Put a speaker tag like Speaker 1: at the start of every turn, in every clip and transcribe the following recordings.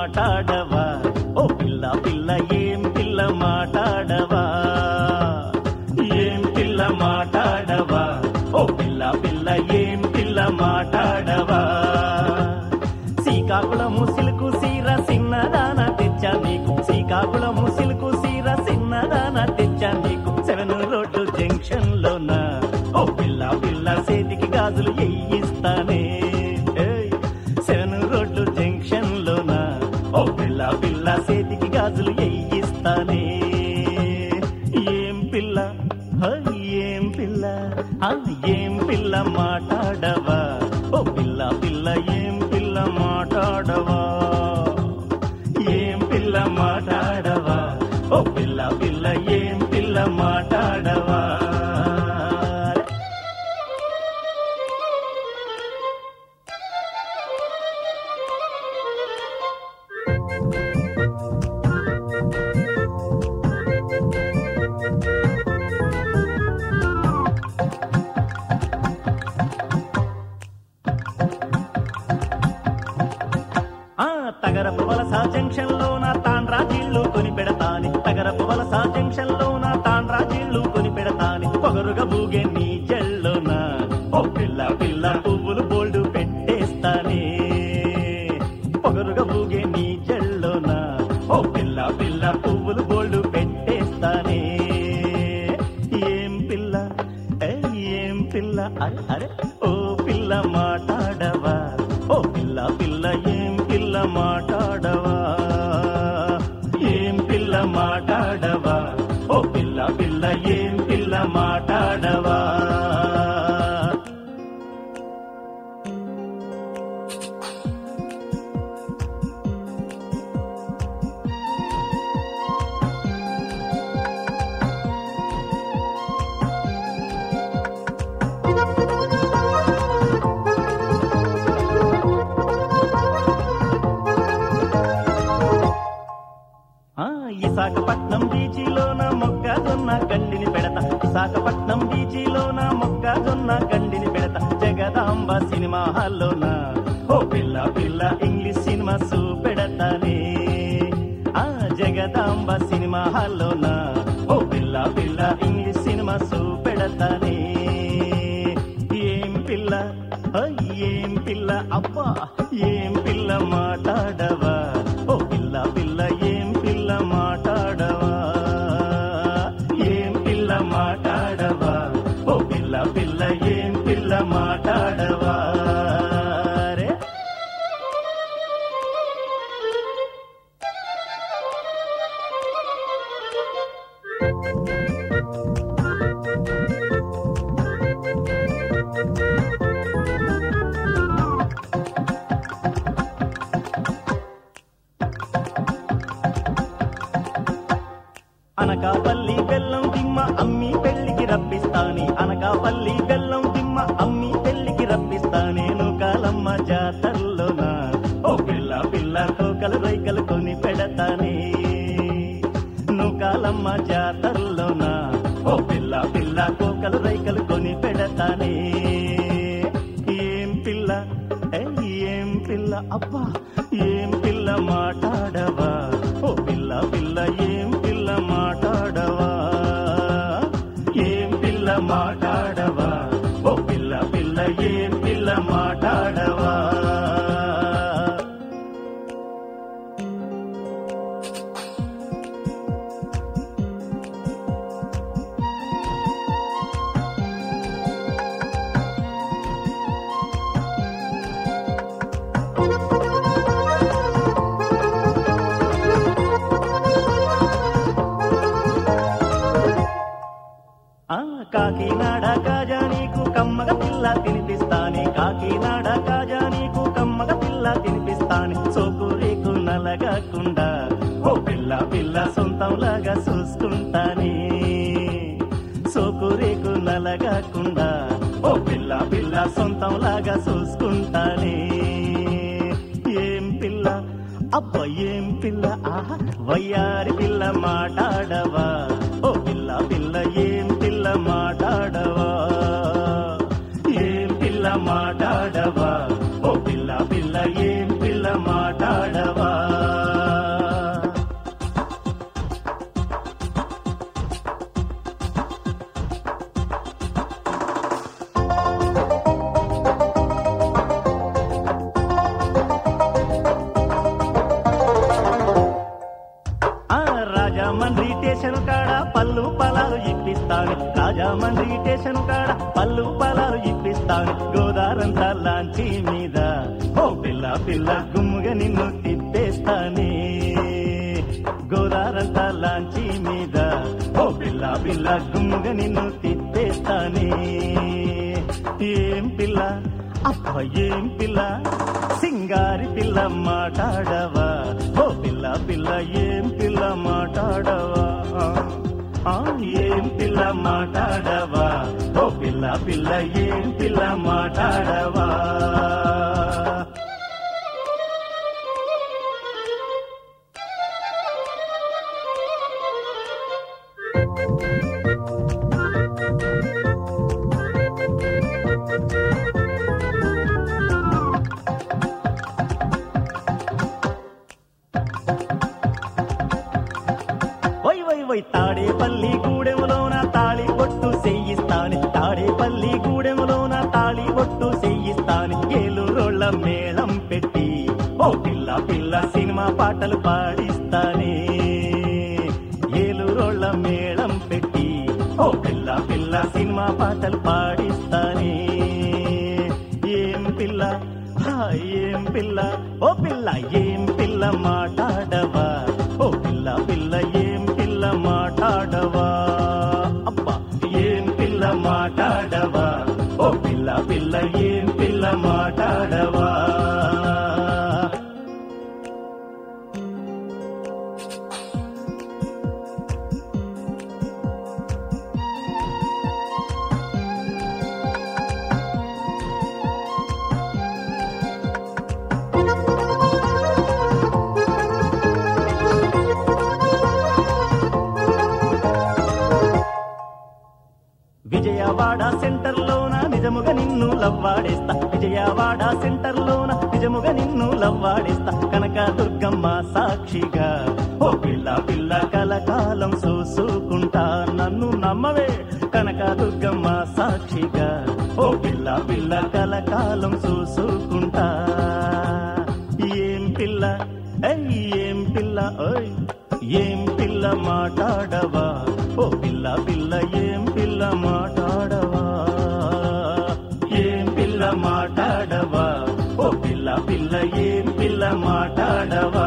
Speaker 1: మాట్లాడవా ఓ పిల్ల పిల్ల ఏం పిల్ల మాట్లాడవా ఏం పిల్ల మాట్లాడవా ఓ పిల్ల పిల్ల ఏం పిల్ల మాట్లాడవా శ్రీకాకుళము సిలుకు సీర సిన్నదాన తెచ్చా నీకు శ్రీకాకుళము సిలుకు సీర సిన్నదాన తెచ్చా నీకు సెవెన్ రోడ్డు జంక్షన్ లోన ఓ పిల్ల పిల్ల చేతికి గాజులు ఎయ్యిస్తానే ఏయ్, సెవెన్ రోడ్డు జంక్షన్ లోన ఓ పిల్ల పిల్ల చేతికి గాజులు ఎయ్యిస్తానే ఏం పిల్ల హై, ఏం పిల్ల ఆ, ఏం పిల్ల మాట్లాడవా ఓ పిల్ల పిల్ల ఏం పిల్ల మాట్లాడవా ఏం పిల్ల మాట్లాడవా ఓ పిల్ల పిల్ల ఏం పిల్ల మాట్లాడవా ఆ తగరపు వలస జంక్షన్ లోన తాండ్రా జీళ్ళు కొని పెడతాని తగరపు వలస జంక్షన్ లోన తాండ్రా జీళ్ళు కొని పెడతాని పొగరుగా బూగే నీ జల్లోన ఓ పిల్ల పిల్ల పువ్వులు బోల్డు పెట్టేస్తానే పొగరుగా బూగే నీ జల్లోన ఓ పిల్ల పిల్ల పువ్వులు బోల్డు పెట్టేస్తానే ఏం పిల్ల ఏ, ఏం పిల్ల అరే అరే ఓ పిల్ల మాట్లాడవా ఓ పిల్ల పిల్ల ఏం పిల్ల మాట్లాడవా ఏం పిల్ల మాట్లాడవా ఓ పిల్ల పిల్ల ఏం పిల్ల మాట్లాడవా ఆ విశాఖపట్నం బీచిలోన మొక్కజొన్న గండిని పెడత విశాఖపట్నం బీచిలోన మొక్కజొన్న గండిని పెడత జగదాంబ సినిమా హాల్లోన ఓ పిల్ల పిల్ల ఇంగ్లీష్ సినిమా చూపెడతానే ఆ జగదాంబ సినిమా హాల్లోన ఓ పిల్ల పిల్ల ఇంగ్లీష్ సినిమా చూపెడతానే ఏం పిల్ల హై, ఏం పిల్ల అబ్బా ఏం పిల్ల మాట్లాడవా ఓ పిల్ల పిల్ల ఏం పిల్ల మాట్లాడవా ఏం పిల్ల మాట్లాడవా ఓ పిల్ల పిల్ల ఏం పిల్ల మాట్లాడవా రే అనకాపల్లి బెల్లం దిమ్మ అమ్మి పెళ్లికి రప్పిస్తాని అనకాపల్లి బెల్లం దిమ్మ అమ్మి పెళ్లికి రప్పిస్తానే నేను కాలమ్మ జాతరలోన ఓ పిల్ల పిల్ల కోకలు రైకలు కొని పెడతానే నువ్వు కాలమ్మ జాతరలోన ఓ పిల్ల పిల్ల కోకలు రైకలు కొని పెడతానే ఏం పిల్ల ఏ, ఏం పిల్ల అబ్బా ఏం పిల్ల మాట్లాడవా ఓ పిల్ల పిల్ల ఏం పిల్ల మాట్లాడవా ఏం పిల్ల మాట్లాడవా ఓ పిల్ల పిల్ల ఏం పిల్ల మాట్లాడవా ఆ కాకినాడ కాజా నీకు కమ్మగ పిల్ల తినిపిస్తానే కాకినాడ కాజా నీకు కమ్మగ పిల్ల తినిపిస్తానే సోకు రేకు నలగకుండా ఓ పిల్ల పిల్ల సొంతంలాగా చూసుకుంటానే సోకు రేకు నలగకుండా ఓ పిల్ల పిల్ల సొంతంలాగా చూసుకుంటానే ఏం పిల్ల అబ్బ ఏం పిల్ల ఆహా వయ్యారి పిల్ల మాట్లాడవా ఓ పిల్ల పిల్ల ఏం పిల్ల మాట్లాడవా ఏం పిల్ల మాట్లాడవా ఓ పిల్ల పిల్ల ఏం పిల్ల మాట్లాడవా రాజామండ్రి స్టేషన్ కాడ పళ్ళు పలాలు ఇప్పిస్తాను రాజామండ్రి స్టేషన్ కాడ పళ్ళు పలాలు ఇప్పిస్తాను గోదారంతా లాంచి మీద ఓ పిల్ల పిల్ల గుమ్ముగా నిన్ను తిప్పేస్తానే గోదారంతా లాంచి మీద ఓ పిల్ల పిల్ల గుమ్ముగా నిన్ను తిప్పేస్తానే ఏం పిల్ల అబ్బా ఏం పిల్ల సింగారి పిల్ల మాట్లాడవా ఓ పిల్ల పిల్ల ఏం పిల్ల మాట్లాడవా ఆ, ఏం పిల్ల మాట్లాడవా ఓ పిల్ల పిల్ల ఏం పిల్ల మాట్లాడవా వై వై వై తాడేపల్లి గూడెములోన తాళి బొట్టు చెయ్యిస్తాను తాడేపల్లి గూడెములోన తాళి బొట్టు చెయ్యిస్తాను ఏలూరోళ్ళ మేళం పెట్టి ఓ పిల్ల పిల్ల సినిమా పాటలు పాడిస్తానే ఏలూరోళ్ళ మేళం పెట్టి ఓ పిల్ల పిల్ల సినిమా పాటలు పాడిస్తానే ఏం పిల్ల హా, ఏం పిల్ల ఓ పిల్ల ఏం పిల్ల మాట్లాడవా ఓ పిల్ల పిల్ల ఏం పిల్ల మాట్లాడవా అబ్బా ఏం పిల్ల మాట్లాడవా ఓ పిల్ల పిల్ల ఏం పిల్ల మాట్లాడవా విజయవాడ సెంటర్ లోన నిజముగా నిన్ను లవ్వాడేస్తా విజయవాడ సెంటర్ లోన నిజముగా నిన్ను లవ్వాడేస్తా కనక దుర్గమ్మ సాక్షిగా ఓ పిల్ల పిల్ల కలకాలం చూసుకుంటా నన్ను నమ్మవే కనక దుర్గమ్మ సాక్షిగా ఓ పిల్ల పిల్ల కలకాలం చూసుకుంటా ఏం పిల్ల ఏయ్ ఏం పిల్ల ఓయ్ ఏం పిల్ల మాట్లాడవా ఓ పిల్ల పిల్ల ఏం పిల్ల మాట్లాడవా ఏం పిల్ల మాట్లాడవా ఓ పిల్ల పిల్ల ఏం పిల్ల మాట్లాడవా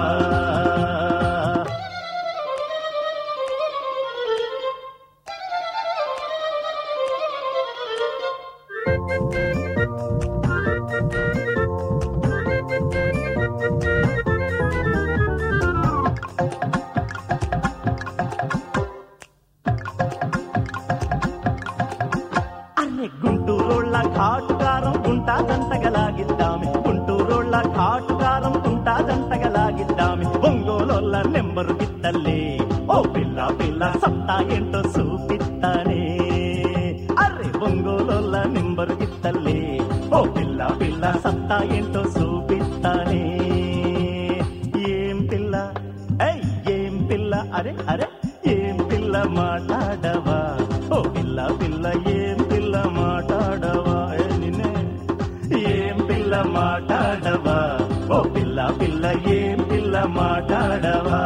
Speaker 1: అరే గుంటూరోళ్ళ ఘాటుకారం గుంటా జంటగలాగిద్దామి గుంటూరోళ్ళ ఘాటుకారం గుంటా జంటగలాగిద్దామి ఒంగోలోళ్ళ నెంబరు గిత్తల్లే ఓ పిల్ల పిల్ల సత్తా ఏంటో చూపిస్తానే అరే ఒంగోలోళ్ళ నెంబరు గిత్తల్లే ఓ పిల్ల పిల్ల సత్తా ఏంటో చూపిస్తానే ఏం పిల్ల ఏయ్ ఏం పిల్ల అరే అరే ఏం పిల్ల మాట్లాడవా ఓ పిల్ల పిల్ల ఏం పిల్ల మాట్లాడవా ఏ నిన్నే ఏం పిల్ల మాట్లాడవా ఓ పిల్ల పిల్ల ఏం పిల్ల మాట్లాడవా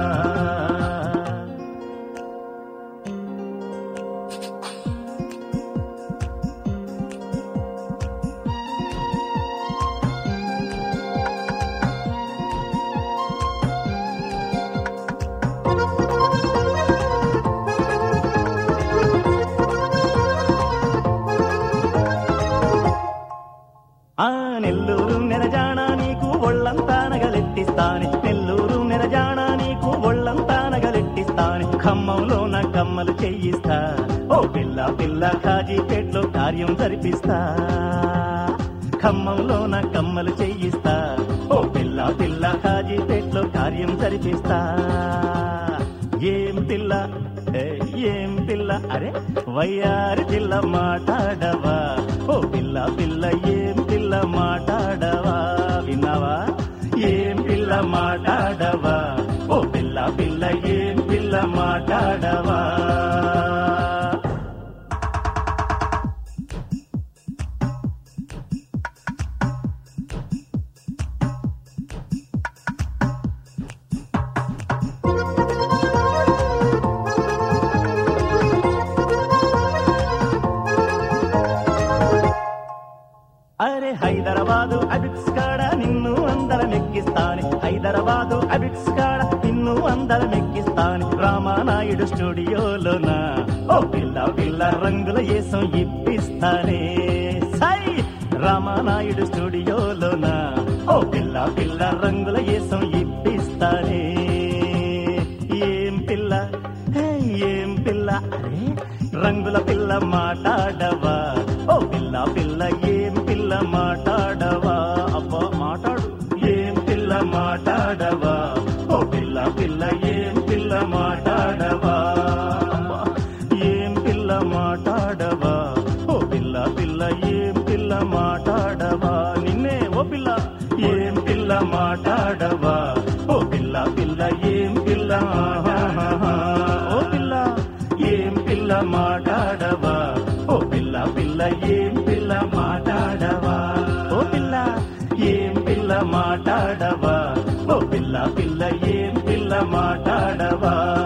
Speaker 1: ఆ నెల్లూరు నెరజాణ నీకు ఒళ్ళంతా నగలెట్టిస్తాని నెల్లూరు నెరజాణ నీకు ఒళ్ళంతా నగలెట్టిస్తాని ఖమ్మంలోన కమ్మలు చెయ్యిస్తా ఓ పిల్ల పిల్ల కాజీపేట్లో కార్యం జరిపిస్తా ఖమ్మంలోన కమ్మలు చెయ్యిస్తా ఓ పిల్ల పిల్ల కాజీపేట్లో కార్యం జరిపిస్తా ఏం పిల్ల ఏ, ఏం పిల్ల అరే వయ్యారి పిల్ల మాట్లాడవా ఓ పిల్ల పిల్ల ఏం పిల్ల మాట్లాడవా విన్నావా ఏం పిల్ల మాట్లాడవా ఓ పిల్ల పిల్ల ఏం పిల్ల మాట్లాడవా హైదరాబాదు అబిట్స్ కాడ నిన్ను అందరం ఎక్కిస్తాని హైదరాబాదు అబిట్స్ కాడ నిన్ను అందరం ఎక్కిస్తాని రామానాయుడు స్టూడియోలోన ఓ పిల్ల పిల్ల రంగుల ఏసం ఇప్పిస్తానే సై రామానాయుడు స్టూడియోలోన ఓ పిల్ల పిల్ల రంగుల ఏసం ఇప్పిస్తానే ఏం పిల్ల హే, ఏం పిల్ల అరే రంగుల పిల్ల మాట్లాడవా ఓ పిల్ల పిల్ల ఏం పిల్ల మాట్లాడవా అబ్బా మాట్లాడు ఏం పిల్ల మాట్లాడవా ఓ పిల్ల పిల్ల ఏం పిల్ల మాట్లాడవా అబ్బా, ఏం పిల్ల మాట్లాడవా ఓ పిల్ల పిల్ల ఏం పిల్ల మాట్లాడవా నిన్నే ఓ పిల్ల ఏం పిల్ల మాట్లాడవా ఓ పిల్ల పిల్ల ఏం పిల్ల ఆహాహాహా. ఓ పిల్ల ఏం పిల్ల మాట్లాడవా ఓ పిల్ల పిల్ల ఏం పిల్ల మాట్లాడవా ఓ పిల్ల ఏం పిల్ల మాట్లాడవా ఓ పిల్ల పిల్ల ఏం పిల్ల మాట్లాడవా